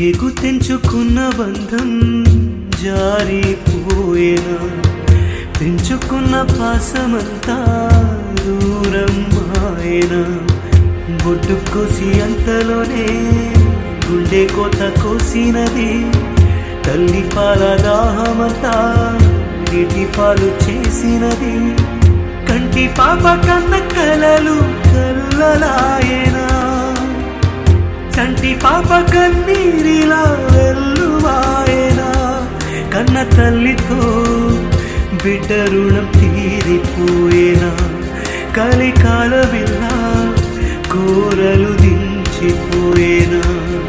పేగు తెంచుకున్న బంధం జారిపోయేనా పెంచుకున్న పాసమంతా దూరం మాయేనా బొడ్డు కోసి అంతలోనే గుండె కోత కోసినది తల్లి పాల దాహమంతా నీటి పాలు చేసినది కంటి పాప కన్న కలలు కల్లలాయేనా చంటి పాప కన్నీరిలా వెల్లువాయేనా కన్న తల్లితో బిడ్డ రుణం తీరిపోయేనా కలికాల విల్ల కోరలు దించిపోయేనా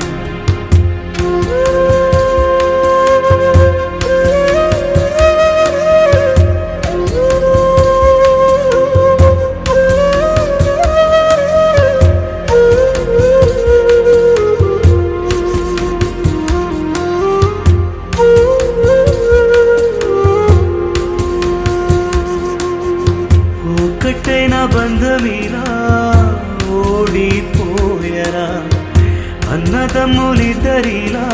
ఒక్కటైన బంధమీరా ఓడిపోయరా అన్నదమ్ములిద్దరిలా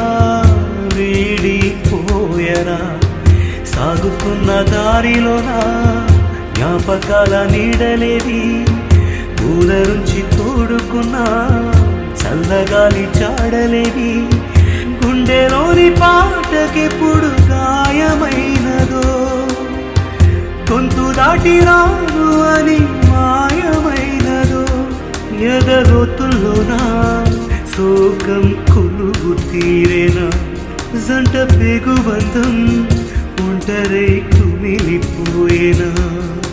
వీడిపోయరా సాగుతున్న దారిలోన జ్ఞాపకాల నీడలేది ఊరరుంచి తోడుకున్న చల్లగాలి చాడలేది గుండెలోని పాటకెప్పుడు గాయమైనదో గొంతు దాటి రాను అని మాయమైనదో ఎదగొత్తుల్లోనా శోకం కొలుగు తీరేనా జంట పేగు బంధం ఒంటరై కుమిలిపోయేనా